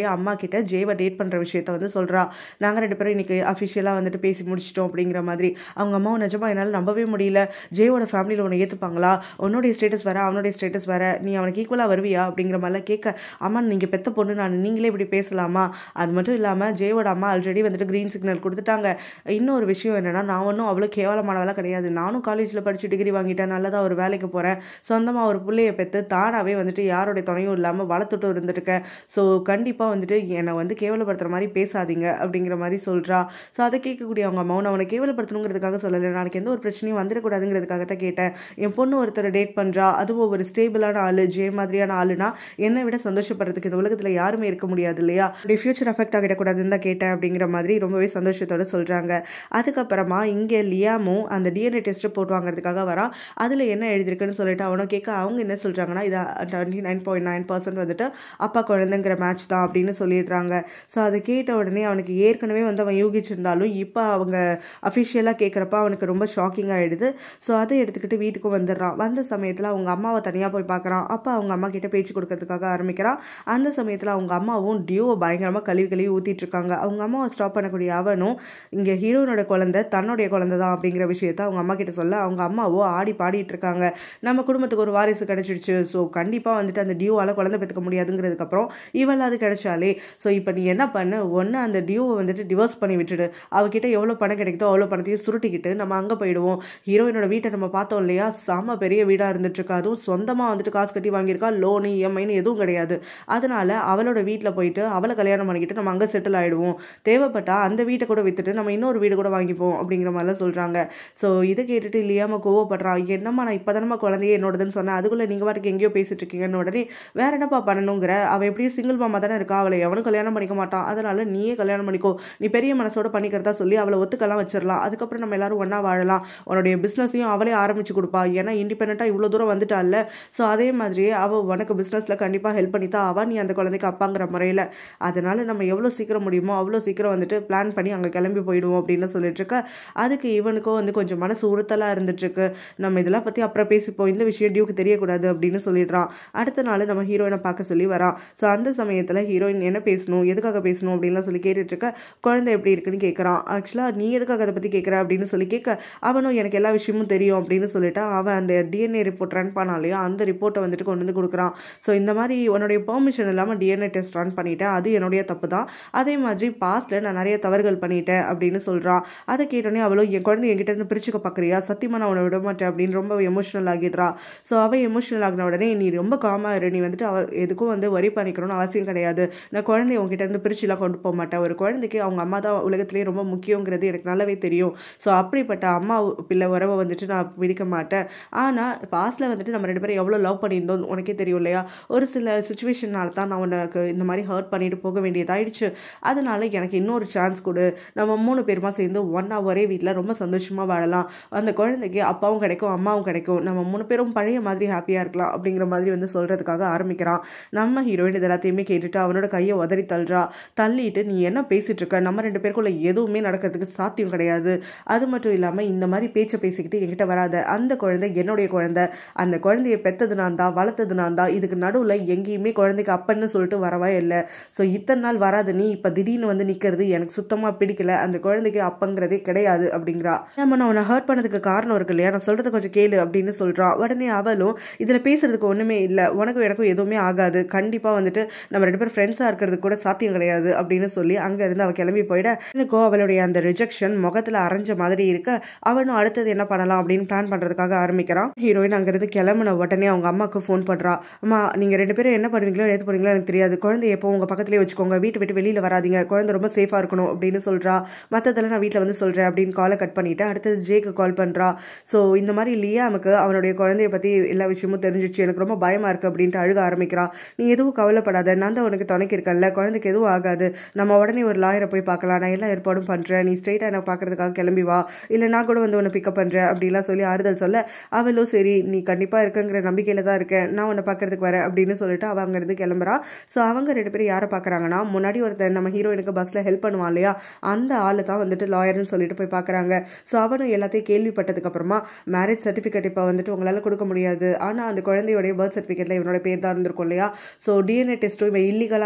கிட்ட ஜேவை டேட் பண்ணுற விஷயத்த வந்து சொல்கிறா நாங்கள் ரெண்டு பேரும் இன்னைக்கு அஃபிஷியலாக வந்துட்டு பேசி முடிச்சிட்டோம் அப்படிங்கிற மாதிரி அவங்க அம்மாவும் நிஜமா என்னால் நம்பவே முடியல ஜேயோட ஃபேமிலியில் உன்னை ஏற்றுப்பாங்களா உன்னுடைய ஸ்டேட்டஸ் வேற அவனுடைய ஸ்டேட்டஸ் வேற நீ அவனுக்கு ஈக்குவலாக வருவியா அப்படிங்கிற மாதிரிலாம் கேட்க அம்மா நீங்கள் பெத்த பொண்ணு நான் நீங்களே இப்படி பேசலாமா அது மட்டும் இல்லாமல் ஜேயோட அம்மா ஆல்ரெடி வந்துட்டு க்ரீன் சிக்னல் கொடுத்துட்டாங்க இன்னொரு விஷயம் என்னன்னா நான் ஒன்றும் அவ்வளோ கேவலமானவெல்லாம் கிடையாது நானும் காலேஜில் படித்து டிகிரி வாங்கிட்டேன் நல்லதாக ஒரு வேலைக்கு போகிறேன் சொந்தமாக ஒரு பிள்ளைய பெற்று தானாகவே வந்துட்டு யாருடைய துணையும் இல்லாமல் வளர்த்துட்டு இருந்துருக்கேன் ஸோ கண்டிப்பாக வந்துட்டு என்னை வந்து கேவலப்படுத்துகிற மாதிரி பேசாதீங்க அப்படிங்கிற மாதிரி சொல்கிறா ஸோ அதை கேட்கக்கூடிய அவங்க அம்மா அவனை கேவலப்படுத்தணுங்கிறதுக்காக சொல்லலை நாளைக்கு எந்த ஒரு பிரச்சனையும் வந்துடக்கூடாதுங்கிறதுக்காக தான் கேட்டேன் என் பொண்ணு ஒருத்தர் டேட் பண்ணுறா அதுவும் ஒரு ஸ்டேபிளான ஆள் ஜே மாதிரியான ஆளுனா என்னை விட சந்தோஷப்படுறதுக்கு இந்த உலகத்தில் யாருமே இருக்க முடியாது இல்லையா அப்படி ஃபியூச்சர் அஃபெக்ட் ஆகிடக்கூடாதுன்னு தான் கேட்டேன் அப்படிங்கிற மாதிரி ரொம்பவே சந்தோஷத்தோட சொல்கிறாங்க அதுக்கப்புறமா இங்கே லியாமும் அந்த டிஎன்ஏ டெஸ்ட் போட்டு வாங்குறதுக்காக வரான் அதில் என்ன எழுதியிருக்குன்னு சொல்லிட்டு அவனும் கேட்க அவங்க என்ன சொல்கிறாங்கன்னா இது twenty nine point nine percent வந்துட்டு அப்பா குழந்தைங்கிற மேட்ச் தான் அப்படின்னு சொல்லிடுறாங்க ஸோ அதை கேட்ட உடனே அவனுக்கு ஏற்கனவே வந்து அவன் யூகிச்சிருந்தாலும் இப்போ அவங்க அஃபிஷியலாக கேட்குறப்ப அவனுக்கு ரொம்ப ஷாக்கிங் ஆகிடுது ஸோ அதை எடுத்துக்கிட்டு வீட்டுக்கு வந்துடுறான் வந்த சமயத்தில் அவங்க அம்மாவை தனியாக போய் பார்க்குறான் அப்போ அவங்க அம்மா கிட்ட பேச்சு கொடுக்கறதுக்காக ஆரம்பிக்கிறான் அந்த சமயத்தில் அவங்க அம்மாவும் டியோவை பயங்கரமாக கழுவி கழுவி ஊற்றிட்டு இருக்காங்க அவங்க அம்மாவை ஸ்டாப் பண்ணக்கூடிய அவனும் இங்கே ஹீரோயினோட குழந்தை தன்னுடைய குழந்தை தான் அப்படிங்கிற விஷயத்த அவங்க அம்மா கிட்ட சொல்ல அவங்க அம்மாவோ ஆடி பாடிட்டு இருக்காங்க நம்ம குடும்பத்துக்கு ஒரு வாரிசு கிடைச்சிடுச்சு ஸோ கண்டிப்பாக வந்துட்டு அந்த டியோவால் குழந்தை பெற்றுக்க முடியாதுங்கிறதுக்கப்புறம் இவளாவது கிடைச்சாலே ஸோ இப்போ நீ என்ன பண்ணு ஒன்று அந்த டியோவை வந்துட்டு டிவோர்ஸ் பண்ணி விட்டுடு அவகிட்ட எவ்வளோ பணம் கிடைக்குதோ அவ்வளோ பணத்தையும் சுருட்டிக்கிட்டு நம்ம அங்கே போயிடுவோம் ஹீரோயினோட வீட்டை நம்ம பார்த்தோம் இல்லையா செம பெரிய வீடாக இருந்துட்டு இருக்கு அதுவும் சொந்தமாக வந்துட்டு காசு கட்டி வாங்கியிருக்கா லோனு இஎம்ஐன்னு எதுவும் கிடையாது அதனால அவளோட வீட்டில் போயிட்டு அவளை கல்யாணம் பண்ணிக்கிட்டு நம்ம அங்கே செட்டில் ஆகிடுவோம் தேவைப்பட்டா அந்த வீட்டை கூட வித்துட்டு நம்ம இன்னொரு வீடு கூட வாங்கிப்போம் அப்படிங்கிற மாதிரிலாம் சொல்கிறாங்க ஸோ இதை கேட்டுட்டு இல்லையாம கோவப்படுறான் என்னம்மா நான் இப்போ தானம்மா குழந்தையே என்னோடதுன்னு சொன்னேன் அதுக்குள்ளே நீங்கள் பாட்டுக்கு எங்கேயோ பேசிட்டு இருக்கீங்கன்னு உடனே வேற என்னப்பா பண்ணணுங்கிற அவள் எப்படியும் சிங்கிள் மாமா தானே இருக்கா அவளை எவனும் கல்யாணம் பண்ணிக்க மாட்டான் அதனால நீயே கல்யாணம் பண்ணிக்கோ நீ பெரிய மனசோட பண்ணிக்கிறதா சொல்லி அவளை ஒத்துக்கலாம் வச்சிடலாம் அதுக்கப்புறம் நம்ம எல்லாரும் ஒன்றா வாழலாம் உன்னுடைய பிஸ்னஸையும் அவளே ஆரம்பிச்சு கொடுப்பா ஏன்னா இண்டிபெண்ட்டாக இவ்வளோ தூரம் வந்துட்டால ஸோ அதே மாதிரியே அவள் உனக்கு பிஸ்னஸில் கண்டிப்பாக ஹெல்ப் பண்ணி தான் அவள் நீ அந்த குழந்தைக்கு அப்பாங்கிற முறையில் அதனால நம்ம எவ்வளோ சீக்கிரம் முடியுமோ அவ்வளோ சீக்கிரம் வந்துட்டு பிளான் பண்ணி அங்கே கிளம்பி போயிடுவோம் அப்படின்னு சொல்லிட்டு இருக்க அதுக்கு இவனுக்கும் வந்து கொஞ்சம் மனசு உறுத்தலாக இருந்துட்டு இருக்கு நம்ம இதெல்லாம் பற்றி அப்புறம் பேசிப்போம் இந்த விஷயம் டியூக்கு தெரியக்கூடாது அப்படின்னு சொல்லிடுறான் அடுத்த நாள் நம்ம ஹீரோயினை பார்க்க சொல்லி வரான் ஸோ அந்த சமயத்தில் ஹீரோயின் என்ன பேசணும் எதுக்காக பேசணும் அப்படின்லாம் சொல்லி கேட்டுட்டு இருக்க குழந்தை எப்படி இருக்குன்னு கேட்குறான் ஆக்சுவலாக நீ எதுக்காக அதை பற்றி கேட்குற அப்படின்னு சொல்லி கேட்க அவனும் எனக்கு எல்லா விஷயமும் தெரியும் அப்படின்னு சொல்லிட்டு அவன் அந்த டிஎன்ஏ ரிப்போர்ட் ரன் பண்ணான் இல்லையா அந்த ரிப்போர்ட்டை வந்துட்டு கொண்டு வந்து கொடுக்குறான் ஸோ இந்த மாதிரி உன்னுடைய பெர்மிஷன் இல்லாமல் டிஎன்ஏ டெஸ்ட் ரன் பண்ணிட்டேன் அது என்னுடைய தப்பு தான் அதே மாதிரி பாஸ்ட்டில் நான் நிறைய தவறுகள் பண்ணிட்டேன் அப்படின்னு சொல்கிறான் அதை கேட்டோன்னே அவளும் என் குழந்தை என்கிட்ட இருந்து பிரிச்சுக்க பார்க்குறியா சத்தியமாக நான் உன்னை விட மாட்டேன் அப்படின்னு ரொம்ப எமோஷனல் ஆகிடுறா ஸோ அவள் எமோஷனல் ஆகின உடனே நீ ரொம்ப காமாக இரு நீ வந்துட்டு அவ எதுக்கும் வந்து வரி பண்ணிக்கணும்னு அவசியம் கிடையாது நான் குழந்தைய உங்ககிட்ட இருந்து பிரிச்சுலாம் கொண்டு போக மாட்டேன் ஒரு குழந்தைக்கு அவங்க அம்மா தான் உலகத்திலேயே ரொம்ப முக்கியங்கிறது எனக்கு நல்லாவே தெரியும் ஸோ அப்படிப்பட்ட அம்மா பிள்ளை உறவை வந்துட்டு நான் பிடிக்க மாட்டேன் ஆனால் பாஸ்டில் வந்துட்டு நம்ம ரெண்டு பேரும் எவ்வளோ லவ் பண்ணியிருந்தோம் உனக்கே தெரியும் இல்லையா ஒரு சில சுச்சுவேஷனால தான் நான் உனக்கு இந்த மாதிரி ஹர்ட் பண்ணிட்டு போக வேண்டியதாயிடுச்சு அதனால எனக்கு இன்னொரு சான்ஸ் கொடு நம்ம மூணு பேருமா சேர்ந்து ஒன் ஒரே வீட்டில் ரொம்ப சந்தோஷமாக வாழலாம் அந்த குழந்தைக்கு அப்பாவும் கிடைக்கும் அம்மாவும் கிடைக்கும் நம்ம மூணு பேரும் பழைய மாதிரி ஹாப்பியாக இருக்கலாம் அப்படிங்கிற மாதிரி வந்து சொல்கிறதுக்காக ஆரம்பிக்கிறான் நம்ம ஹீரோயின் இது எல்லாத்தையுமே கேட்டுட்டு அவனோட கையை உதறி தள்ளுறா தள்ளிட்டு நீ என்ன பேசிட்டு இருக்க நம்ம ரெண்டு பேருக்குள்ள எதுவுமே நடக்கிறதுக்கு சாத்தியம் கிடையாது அது மட்டும் இல்லாமல் இந்த மாதிரி பேச்சை பேசிக்கிட்டு என்கிட்ட வராத அந்த குழந்தை என்னுடைய குழந்தை அந்த குழந்தைய பெத்தது நான் தான் வளர்த்தது நான் தான் இதுக்கு நடுவில் எங்கேயுமே குழந்தைக்கு அப்பன்னு சொல்லிட்டு வரவா இல்லை ஸோ இத்தனை நாள் வராத நீ இப்போ திடீர்னு வந்து நிற்கிறது எனக்கு சுத்தமாக பிடிக்கல அந்த குழந்தைக்கு அப்பங்கிறதே கிடையாது அப்படிங்கிறா நம்ம நான் உன்னை ஹர்ட் பண்ணதுக்கு காரணம் இருக்கு இல்லையா நான் சொல்கிறத கொஞ்சம் கேளு அப்படின்னு சொல்கிறான் உடனே அவளும் இதில் பேசுறதுக்கு ஒன்றுமே இல்லை உனக்கும் எனக்கும் எதுவுமே ஆகாது கண்டிப்பாக வந்துட்டு நம்ம ரெண்டு பேரும் ஃப்ரெண்ட்ஸாக இருக்கிறது கூட சாத்தியம் கிடையாது அப்படின்னு சொல்லி அங்கே இருந்து அவள் கிளம்பி போயிட எனக்கோ அவளுடைய அந்த ரிஜெக்ஷன் முகத்தில் அரைஞ்ச மாதிரி இருக்க அவனும் அடுத்தது என்ன பண்ணலாம் அப்படின்னு பிளான் பண்ணுறதுக்காக ஆரம்பிக்கிறான் ஹீரோயின் அங்கேருந்து கிளம்புன உடனே அவங்க அம்மாவுக்கு ஃபோன் பண்ணுறா அம்மா நீங்கள் ரெண்டு பேரும் என்ன பண்ணுவீங்களோ எது பண்ணுவீங்களோ எனக்கு தெரியாது குழந்தைய எப்போ உங்கள் பக்கத்துலேயே வச்சுக்கோங்க வீட்டை விட்டு வெளியில் வராதீங்க குழந்தை ரொம்ப சேஃபாக இருக்கணும் அப்படின்னு சொல்கிறா மற்றதெல்லாம் நான் வீட்டில் வந்து சொல்கிறேன் அப்படின்னு காலை கட் பண்ணிவிட்டு அடுத்தது ஜேக்கு கால் பண்ணுறா ஸோ இந்த மாதிரி லியாமுக்கு அவனுடைய குழந்தைய பற்றி எல்லா விஷயமும் தெரிஞ்சிச்சு எனக்கு ரொம்ப பயமாக இருக்குது அப்படின்ட்டு அழுக ஆரம்பிக்கிறா நீ எதுவும் கவலைப்படாத நான் தான் உனக்கு துணைக்கு இருக்கல குழந்தைக்கு எதுவும் ஆகாது நம்ம உடனே ஒரு லாயரை போய் பார்க்கலாம் நான் எல்லா ஏற்பாடும் பண்ணுறேன் நீ ஸ்ட்ரெயிட்டாக என்ன பார்க்கறதுக்காக கிளம்பி வா இல்லை நான் கூட வந்து உன்னை பிக்கப் பண்ணுறேன் அப்படிலாம் சொல்லி ஆறுதல் சொல்ல அவளும் சரி நீ கண்டிப்பாக இருக்கங்கிற நம்பிக்கையில் தான் இருக்கேன் நான் உன்னை பார்க்கறதுக்கு வரேன் அப்படின்னு சொல்லிட்டு அவள் அங்கேருந்து கிளம்புறா ஸோ அவங்க ரெண்டு பேரும் யாரை பார்க்குறாங்கன்னா முன்னாடி ஒருத்தர் நம்ம ஹீரோயினுக்கு பஸ்ஸில் ஹெல்ப் பண்ணுவான் இல்லையா அந்த ஆளு தான் வந்துட்டு லாயர்னு சொல்லிட்டு போய் பார்க்குறாங்க ஸோ அவனும் எல்லாத்தையும் கேள்விப்பட்டதுக்கு அப்புறமா மேரேஜ் சர்டிஃபிகேட் இப்போ வந்துட்டு உங்களால் கொடுக்க முடியாது ஆனால் அந்த குழந்தையோடைய பர்த் சர்டிஃபிகேட்டில் இவனோட பேர் தான் இருந்திருக்கும் இல்லையா ஸோ டிஎன்ஏ டெஸ்ட்டும் இவன் இல்லீகலாக ரன் பண்ணது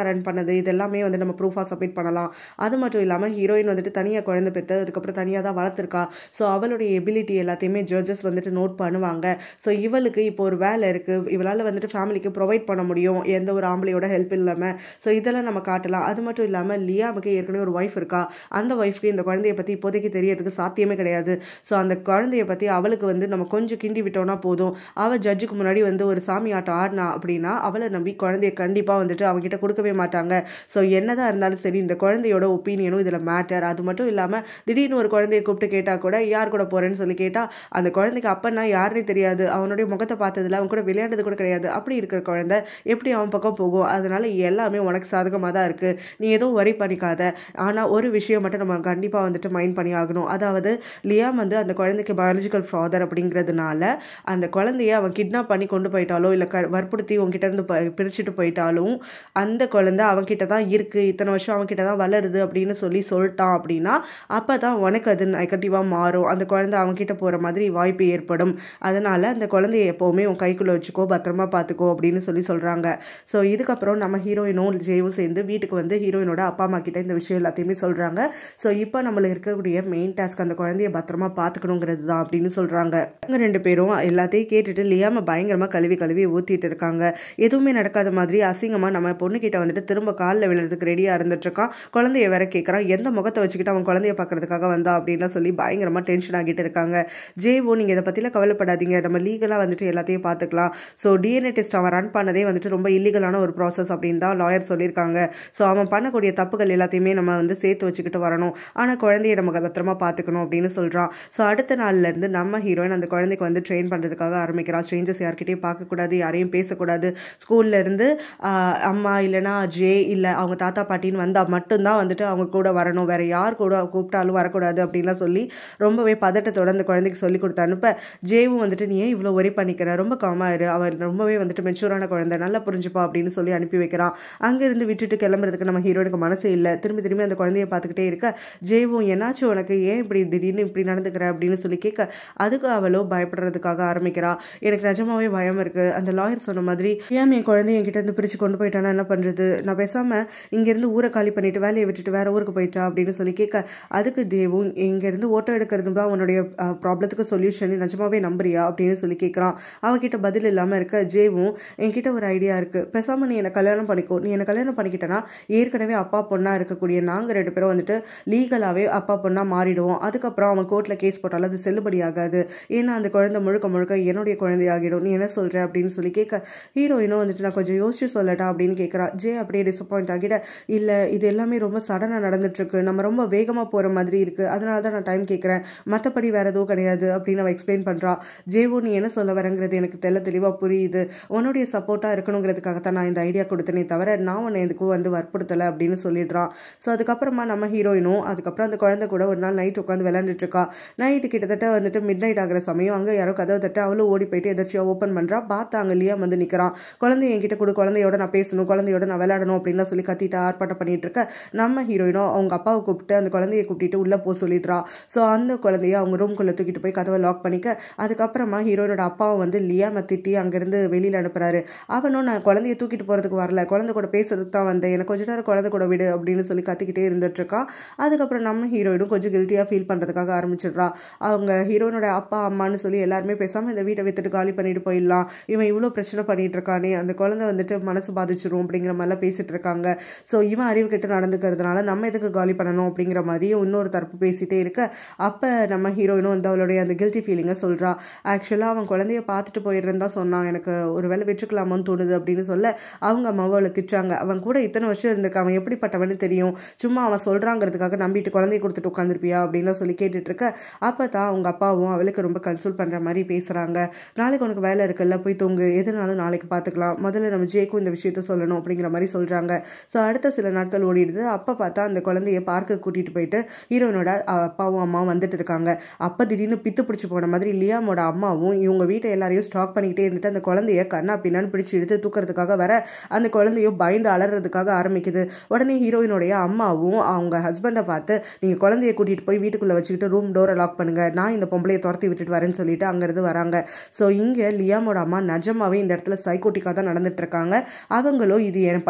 பண்ணது இது எல்லாமே வந்து நம்ம ப்ரூஃபாக சப்மிட் பண்ணலாம் அது மட்டும் இல்லாமல் ஹீரோயின் வந்துட்டு தனியாக குழந்தை பெற்று அதுக்கப்புறம் தனியாக தான் வளர்த்துருக்கா ஸோ அவளுடைய எபிலிட்டி எல்லாத்தையுமே ஜட்ஜஸ் வந்துட்டு நோட் பண்ணுவாங்க ஸோ இவளுக்கு இப்போ ஒரு வேலை இருக்குது இவளால் வந்துட்டு ஃபேமிலிக்கு ப்ரொவைட் பண்ண முடியும் எந்த ஒரு ஆம்பளையோட ஹெல்ப் இல்லாமல் ஸோ இதெல்லாம் நம்ம காட்டலாம் அது மட்டும் இல்லாமல் லியாவுக்கு ஏற்கனவே ஒரு ஒய்ஃப் இருக்கா அந்த ஒய்ஃப்க்கு இந்த குழந்தைய பற்றி இப்போதைக்கு தெரியறதுக்கு சாத்தியமே கிடையாது ஸோ அந்த குழந்தைய பற்றி அவளுக்கு வந்து நம்ம கொஞ்சம் கிண்டி விட்டோம்னா போதும் அவள் ஜட்ஜுக்கு முன்னாடி வந்து ஒரு சாமி ஆட்டம் ஆடினா அப்படின்னா அவளை நம்பி குழந்தைய கண்டிப்பாக வந்துட்டு அவங்ககிட்ட கொடுக்கவே மாட்டாங்க ஸோ என்னதான் இருந்தாலும் சரி இந்த குழந்தையோட ஒப்பீனியனும் இதில் மேட்டர் அது மட்டும் இல்லாமல் திடீர்னு ஒரு குழந்தைய கூப்பிட்டு கேட்டால் கூட யார் கூட போகிறேன்னு சொல்லி கேட்டால் அந்த குழந்தைக்கு அப்பன்னா யாருன்னே தெரியாது அவனுடைய முகத்தை பார்த்ததுல அவன் கூட விளையாண்டது கூட கிடையாது அப்படி இருக்கிற குழந்தை எப்படி அவன் பக்கம் போகும் அதனால எல்லாமே உனக்கு சாதகமாக தான் இருக்குது நீ எதுவும் வரி பண்ணிக்காத ஆனால் ஒரு விஷயம் மட்டும் நம்ம கண்டிப்பாக வந்துட்டு மைண்ட் பண்ணி ஆகணும் அதாவது லியாம் வந்து அந்த குழந்தைக்கு பயாலஜிக்கல் ஃபாதர் அப்படிங்கிறதுனால அந்த குழந்தைய அவன் கிட்னாப் பண்ணி கொண்டு போயிட்டாலோ இல்லை க வற்புறுத்தி உங்ககிட்ட இருந்து ப பிரிச்சுட்டு போயிட்டாலும் அந்த குழந்தை அவன்கிட்ட தான் இருக்குது இத்தனை வருஷம் அவன்கிட்ட தான் வளருது அப்படின்னு சொல்லி சொல்லிட்டான் அப்படின்னா அப்போ தான் உனக்கு அது நெகட்டிவாக மாறும் அந்த குழந்தை அவன்கிட்ட போகிற மாதிரி வாய்ப்பு ஏற்படும் அதனால் அந்த குழந்தைய எப்போவுமே உன் கைக்குள்ளே வச்சுக்கோ பத்திரமா பார்த்துக்கோ அப்படின்னு சொல்லி சொல்கிறாங்க ஸோ இதுக்கப்புறம் நம்ம ஹீரோயினும் ஜெயும் சேர்ந்து வீட்டுக்கு வந்து ஹீரோயினோட அப்பா அம்மா கிட்ட இந்த விஷயம் எல்லாத்தையுமே சொல்கிறாங்க ஸோ இப்போ நம்மளுக்கு இருக்கக்கூடிய மெயின் டாஸ்க் அந்த குழந்தைய பத்திரமா பார்த்துக்கணுங்கிறது தான் அப்படின்னு சொல்கிறாங்க அவங்க ரெண்டு பேரும் எல்லாத்தையும் கேட்டுட்டு லியாம பயங்கரமாக கழுவி கழுவி ஊற்றிட்டு இருக்காங்க எதுவுமே நடக்காத மாதிரி அசிங்கமாக நம்ம பொண்ணுக்கிட்ட வந்துட்டு திரும்ப காலில் விழுறதுக்கு ரெடியாக இருந்துட்டு இருக்கான் குழந்தைய வேற கேட்குறான் எந்த முகத்தை வச்சுக்கிட்டு அவன் குழந்தைய பார்க்கறதுக்காக வந்தா அப்படின்லாம் சொல்லி பயங்கரமாக டென்ஷன் ஆகிட்டு இருக்காங்க ஜேவோ நீங்கள் இதை பற்றிலாம் கவலைப்படாதீங்க நம்ம லீகலாக வந்துட்டு எல்லாத்தையும் பார்த்துக்கலாம் ஸோ டிஎன்ஏ டெஸ்ட் அவன் ரன் பண்ணதே வந்துட்டு ரொம்ப இல்லீகலான ஒரு ப்ராசஸ் அப்படின்னு தான் லாயர் சொல்லியிருக்காங்க ஸோ அவன் பண்ணக்கூடிய தப்புகள் எல்லாத்தையுமே நம்ம வந்து சேர்த்து வச்சுக்கிட்டு வரணும் ஆனால் குழந்தைய நம்ம பத்திரமா பார்த்துக்கணும் அப்படின்னு சொல்கிறான் ஸோ அடுத்த நாள்லேருந்து நம்ம ஹீரோயின் அந்த குழந்தைக்கு வந்து ட்ரெயின் பண்ணுறதுக்காக ஆரம்பிக்கிறா ஸ்ட்ரேஞ்சர்ஸ் யார்கிட்டயும் பார்க்கக்கூடாது யாரையும் பேசக்கூடாது ஸ்கூல்ல இருந்து ஆஹ், அம்மா இல்லைனா ஜே இல்லை அவங்க தாத்தா பாட்டின்னு வந்தால் மட்டும்தான் வந்துட்டு அவங்க கூட வரணும் வேற யார் கூட கூப்பிட்டாலும் வரக்கூடாது அப்படின்லாம் சொல்லி ரொம்பவே பதட்டத்தோட அந்த குழந்தைக்கு சொல்லி கொடுத்து அனுப்ப ஜேவும் வந்துட்டு நீ ஏன் இவ்வளோ ஒரே பண்ணிக்கிற ரொம்ப காமா இரு அவர் ரொம்பவே வந்துட்டு மெச்சூரான குழந்தை நல்லா புரிஞ்சுப்பா அப்படின்னு சொல்லி அனுப்பி வைக்கிறான் அங்கேருந்து விட்டுட்டு கிளம்புறதுக்கு நம்ம ஹீரோனுக்கு மனசே இல்லை திரும்பி திரும்பி அந்த குழந்தைய பார்த்துக்கிட்டே இருக்க ஜேவும் என்னாச்சும் உனக்கு ஏன் இப்படி திடீர்னு இப்படி நடந்துக்கிற அப்படின்னு சொல்லி கேட்க அதுக்கு அவளோ பயப்படுறதுக்காக ஆரம்பிக்கிறா எனக்கு நிஜமாவே பயம் இருக்கு அந்த லாயர் சொன்ன மாதிரி ஏன் என் குழந்தைய என்கிட்ட இருந்து பிரிச்சு கொண்டு போயிட்டானா என்ன பண்றது நான் பேசாம இங்கேருந்து ஊரை காலி பண்ணிட்டு வேலையை விட்டுட்டு வேற ஊருக்கு போயிட்டா அப்படின்னு சொல்லி கேட்க அதுக்கு தேவும் இங்கேருந்து ஓட்டோ எடுக்கிறது தான் உன்னுடைய ப்ராப்ளத்துக்கு சொல்யூஷன் நிஜமாவே நம்புறியா அப்படின்னு சொல்லி கேட்குறான் அவகிட்ட பதில் இல்லாமல் இருக்க ஜேவும் என்கிட்ட ஒரு ஐடியா இருக்கு பேசாம நீ என்னை கல்யாணம் பண்ணிக்கோ நீ என்னை கல்யாணம் பண்ணிக்கிட்டனா ஏற்கனவே அப்பா பொண்ணா இருக்கக்கூடிய நாங்கள் ரெண்டு பேரும் வந்துட்டு லீகலாகவே அப்பா பொண்ணா மாறிடுவோம் அதுக்கப்புறம் அவன் கோர்ட்டில் கேஸ் போட்டாலும் அது செல்லுபடி ஆகாது ஏன்னா அந்த குழந்தை முழுக்க முழுக்க என்னுடைய குழந்தையாகிடும் நீ என்ன சொல்ற அப்படின்னு சொல்லி கேட்க ஹீரோயினும் வந்துட்டு நான் கொஞ்சம் யோசிச்சு சொல்லட்டா அப்படின்னு கேட்குறா ஜே அப்படியே டிசப்பாயிண்ட் ஆகிட இல்லை இது எல்லாமே ரொம்ப சடனாக நடந்துட்டு இருக்கு நம்ம ரொம்ப வேகமாக போகிற மாதிரி இருக்கு அதனால தான் நான் டைம் கேட்குறேன் மற்றபடி வேற எதுவும் கிடையாது அப்படின்னு அவ எக்ஸ்பிளைன் பண்ணுறா ஜேவோ நீ என்ன சொல்ல வரங்கிறது எனக்கு தெல்ல தெளிவாக புரியுது உன்னுடைய சப்போர்ட்டாக இருக்கணுங்கிறதுக்காக தான் நான் இந்த ஐடியா கொடுத்தனே தவிர நான் உன்னை எதுக்கும் வந்து வற்புறுத்தலை அப்படின்னு சொல்லிடுறான் ஸோ அதுக்கப்புறமா நம்ம ஹீரோயினும் அதுக்கப்புறம் அந்த குழந்தை கூட ஒரு நாள் நைட் உட்காந்து விளையாண்டுட்டு இருக்கா நைட்டு கிட்டத்தட்ட வந்துட்டு மிட் நைட் ஆகிற சமயம் அங்கே யாரோ கதவை தட்ட அவளும் ஓடி போயிட்டு எதாச்சியாக ஓப்பன் பண்ணுறா பார்த்தா அங்கே லியா வந்து நிற்கிறான் குழந்தை என்கிட்ட கொடு குழந்தையோட நான் பேசணும் குழந்தையோட நான் விளையாடணும் அப்படின்லாம் சொல்லி கத்திட்டு ஆர்ப்பாட்டம் பண்ணிட்டு இருக்க நம்ம ஹீரோயினும் அவங்க அப்பாவை கூப்பிட்டு அந்த குழந்தைய கூப்பிட்டு உள்ளே போக சொல்லிடுறா ஸோ அந்த குழந்தைய அவங்க ரூம்குள்ளே தூக்கிட்டு போய் கதவை லாக் பண்ணிக்க அதுக்கப்புறமா ஹீரோயினோட அப்பாவும் வந்து லியாமை திட்டி அங்கேருந்து வெளியில் அனுப்புறாரு அவனும் நான் குழந்தைய தூக்கிட்டு போகிறதுக்கு வரல குழந்தை கூட பேசுறதுக்கு தான் வந்தேன் எனக்கு கொஞ்ச நேரம் குழந்தை கூட விடு அப்படின்னு சொல்லி கத்திக்கிட்டே இருந்துட்டு இருக்கான் அதுக்கப்புறம் நம்ம ஹீரோயினும் கொஞ்சம் கில்ட்டியாக ஃபீல் பண்ணுறதுக்காக ஆரம்பிச்சிடுறா அவங்க ஹீரோயினோட அப்பா அம்மான்னு சொல்லி எல்லாருமே பேசாமல் இந்த வீட்டை வித்துட்டு காலி பண்ணிட்டு போயிடலாம் இவன் இவ்வளோ பிரச்சனை பண்ணிட்டு இருக்கானே அந்த குழந்தை வந்துட்டு மனசு பாதிச்சிரும் அப்படிங்கிற மாதிரிலாம் பேசிட்டு இருக்காங்க ஸோ இவன் அறிவு கெட்டு நடந்துக்கிறதுனால நம்ம எதுக்கு காலி பண்ணணும் அப்படிங்கிற மாதிரியும் இன்னொரு தரப்பு பேசிட்டே இருக்க அப்போ நம்ம ஹீரோயினும் வந்து அவளுடைய அந்த கில்ட்டி ஃபீலிங்கை சொல்கிறா ஆக்சுவலாக அவன் குழந்தைய பார்த்துட்டு போயிடுறேன்னு தான் சொன்னான் எனக்கு ஒரு வேலை விட்டுக்கலாமோன்னு தோணுது அப்படின்னு சொல்ல அவங்க அம்மாவை அவளை திட்டுறாங்க அவன் கூட இத்தனை வருஷம் இருந்திருக்க அவன் எப்படிப்பட்டவன்னு தெரியும் சும்மா அவன் சொல்கிறாங்கிறதுக்காக நம்பிட்டு குழந்தைய கொடுத்துட்டு உட்காந்துருப்பியா அப்படின்னு சொல்லி கேட்டுட்டு இருக்க அப்போ தான் அவங்க அப்பாவும் அவளுக்கு ரொம்ப கன்சோல் பண்ணுற மாதிரி பேசுகிறாங்க நாளைக்கு உனக்கு வேலை இருக்குல்ல போய் தூங்கு எதுனாலும் நாளைக்கு பார்த்துக்கலாம் முதல்ல நம்ம ஜேக்கும் இந்த விஷயத்த சொல்லணும் அப்படிங்கிற மாதிரி சொல்கிறாங்க ஸோ அடுத்த சில நாட்கள் ஓடிடுது அப்போ பார்த்தா அந்த குழந்தைய பார்க்க கூட்டிகிட்டு போயிட்டு ஹீரோயினோட அப்பாவும் அம்மாவும் வந்துட்டு இருக்காங்க அப்போ திடீர்னு பித்து பிடிச்சி போன மாதிரி லியாமோட அம்மாவும் இவங்க வீட்டை எல்லாரையும் ஸ்டாக் பண்ணிக்கிட்டே இருந்துட்டு அந்த குழந்தைய கண்ணா பின்னான்னு பிடிச்சி இழுத்து தூக்கிறதுக்காக வர அந்த குழந்தையும் பயந்து அலறதுக்காக ஆரம்பிக்குது உடனே ஹீரோயினுடைய அம்மாவும் அவங்க ஹஸ்பண்டை பார்த்து நீங்கள் குழந்தைய கூட்டிகிட்டு போய் வீட்டுக்குள்ளே வச்சுக்கிட்டு ரூம் டோரை லாக் பண்ணுங்க நான் இந்த பொம்பளையை துரத்தி விட்டுட்டு வரேன்னு சொல்லிட்டு அங்கேருந்து வராங்க ஸோ இங்கே லியாமோட அம்மா நிஜமாவே இந்த இடத்துல சைக்கோட்டிக்காக தான் நடந்துட்டு இருக்காங்க அவங்களும் இது என் பையனோட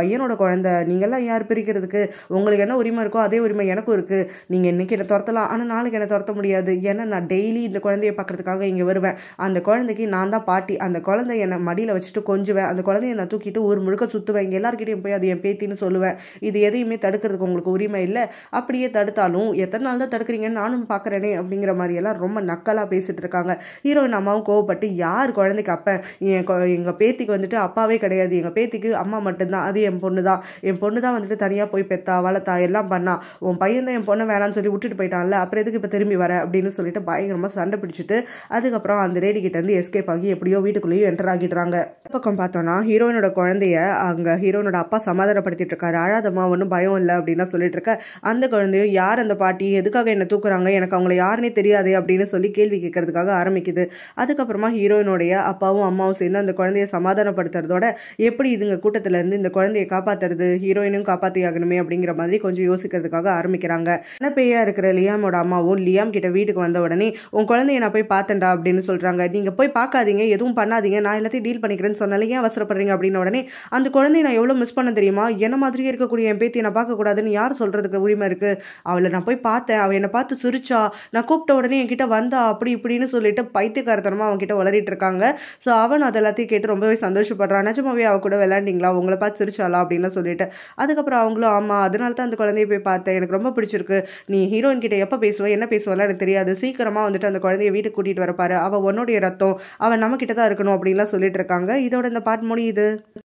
குழந்தை நீங்கள்லாம் யார் பிரிக்கிறதுக்கு உங்களுக்கு என்ன உரிமை இருக்கோ அதே உரிமை எனக்கும் இருக்குது நீங்கள் இன்னைக்கு என்னை துரத்தலாம் ஆனால் நாளைக்கு என்னை துரத்த முடியாது ஏன்னா நான் டெய்லி இந்த குழந்தைய பார்க்கறதுக்காக இங்கே வருவேன் அந்த குழந்தைக்கு நான் தான் பாட்டி அந்த குழந்தை என்னை மடியில் வச்சுட்டு கொஞ்சுவேன் அந்த குழந்தைய நான் தூக்கிட்டு ஊர் முழுக்க சுற்றுவேன் இங்கே எல்லாருக்கிட்டையும் போய் அது என் பேத்தின்னு சொல்லுவேன் இது எதையுமே தடுக்கிறதுக்கு உங்களுக்கு உரிமை இல்லை அப்படியே தடுத்தாலும் எத்தனை நாள் தான் தடுக்கிறீங்கன்னு நானும் பார்க்குறேனே அப்படிங்கிற மாதிரி எல்லாம் ரொம்ப நக்கலாக பேசிட்டு இருக்காங்க ஹீரோயின் அம்மாவும் கோவப்பட்டு யார் குழந்தைக்கு அப்பன் என் கொ- எங்க பேத்திக்கு வந்துட்டு அப்பாவே கிடையாது எங்க பேத்திக்கு அம்மா மட்டும்தான் அது என் பொண்ணு தான் என் பொண்ணு தான் வந்துட்டு தனியாக போய் பெத்தா வளர்த்தா எல்லாம் பண்ணா உன் பையன் தான் என் பொண்ணை வேணாம்னு சொல்லி விட்டுட்டு போயிட்டான்ல அப்புறம் எதுக்கு இப்போ திரும்பி வர அப்படின்னு சொல்லிட்டு பயங்கரமாக சண்டை பிடிச்சிட்டு அதுக்கப்புறம் அந்த லேடி கிட்ட இருந்து எஸ்கேப் ஆகி எப்படியோ வீட்டுக்குள்ளேயும் என்டர் ஆகிடுறாங்க இந்த பக்கம் பார்த்தோன்னா ஹீரோயினோட குழந்தைய அங்கே ஹீரோயினோட அப்பா சமாதானப்படுத்திட்டு இருக்காரு அழாதம்மா ஒன்றும் பயம் இல்லை அப்படின்னு சொல்லிட்டு இருக்க அந்த குழந்தையும் யார் அந்த பாட்டி எதுக்காக என்ன தூக்குறாங்க எனக்கு அவங்கள யாருன்னே தெரியாதே அப்படின்னு சொல்லி கேள்வி கேட்கறதுக்காக ஆரம்பிக்குது அதுக்கப்புறமா ஹீரோயினுடைய அப்பாவும் அம்மாவும் சேர்ந்து அந்த குழந்தைய சமாதானப்படுத்துறதோட எப்படி இதுங்க கூட்டத்துல இருந்து இந்த குழந்தைய காப்பாத்துறது ஹீரோயினும் காப்பாத்தி ஆகணுமே அப்படிங்கிற மாதிரி கொஞ்சம் யோசிக்கிறதுக்காக ஆரம்பிக்கிறாங்க என்ன பேயா இருக்கிற லியாமோட அம்மாவும் லியாம் கிட்ட வீட்டுக்கு வந்த உடனே உன் குழந்தைய நான் போய் பார்த்தேன்டா அப்படின்னு சொல்றாங்க நீங்க போய் பார்க்காதீங்க எதுவும் பண்ணாதீங்க நான் எல்லாத்தையும் டீல் பண்ணிக்கிறேன்னு சொன்னாலே ஏன் அவசரப்படுறீங்க அப்படின்னு உடனே அந்த குழந்தைய நான் எவ்வளவு மிஸ் பண்ண தெரியுமா என்ன மாதிரியே இருக்கக்கூடிய என் பேத்தியை நான் பார்க்க கூடாதுன்னு யார் சொல்றதுக்கு உரிமை இருக்கு அவளை நான் போய் பார்த்தேன் அவ என்னை பார்த்து சிரிச்சா நான் கூப்பிட்ட உடனே என்கிட்ட வந்தா அப்படி இப்படின்னு சொல்லிட்டு பைத்தியக்காரத்தனமா அவன் கிட்ட வளரிட்டு இருக்காங்க ஸோ அவன் அது எல்லாத்தையும் கேட்டு ரொம்பவே சந்தோஷப்படுறான் நிஜமாவே அவ கூட விளையாண்டிங்களா உங்களை பார்த்து சிரிச்சாளா அப்படின்னு சொல்லிட்டு அதுக்கப்புறம் அவங்களும் ஆமா அதனால தான் அந்த குழந்தைய போய் பார்த்தேன் எனக்கு ரொம்ப பிடிச்சிருக்கு நீ ஹீரோயின் கிட்ட எப்போ பேசுவ என்ன பேசுவலாம் எனக்கு தெரியாது சீக்கிரமா வந்துட்டு அந்த குழந்தைய வீட்டுக்கு கூட்டிட்டு வரப்பாரு அவ உன்னுடைய ரத்தம் அவன் நம்ம கிட்ட தான் இருக்கணும் அப்படின்லாம் சொல்லிட்டு இருக்காங்க இதோட இந்த பாட்டு முடியுது